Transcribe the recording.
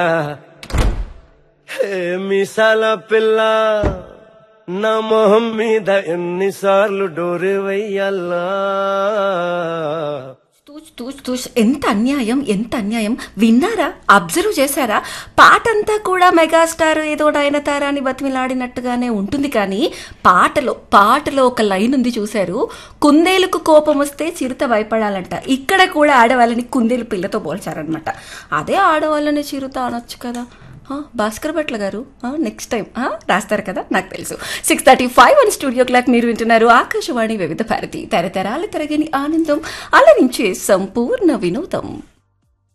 హే మీసాల పిల్ల నా మొహం మీద ఎన్నిసార్లు డోరు వెయ్యాలా తూచ్ తూచ్ తూచ్ ఎంత అన్యాయం ఎంత అన్యాయం విన్నారా అబ్జర్వ్ చేశారా పాటంతా కూడా మెగాస్టార్ ఏదో నయనతారాని బతిమిలాడినట్టుగానే ఉంటుంది కానీ పాటలో పాటలో ఒక లైన్ ఉంది చూశారు కుందేలుకు కోపం వస్తే చిరుత భయపడాలంట ఇక్కడ కూడా ఆడవాళ్ళని కుందేలు పిల్లతో పోల్చారనమాట అదే ఆడవాళ్ళని చిరుత అనొచ్చు కదా ఆ, భాస్కర్ భట్ల గారు నెక్స్ట్ టైం రాస్తారు కదా నాకు తెలుసు six thirty five one studio clock మీరు వింటున్నారు ఆకాశవాణి వివిధ భారతి తరతరాల తరగని ఆనందం అలరించే సంపూర్ణ వినోదం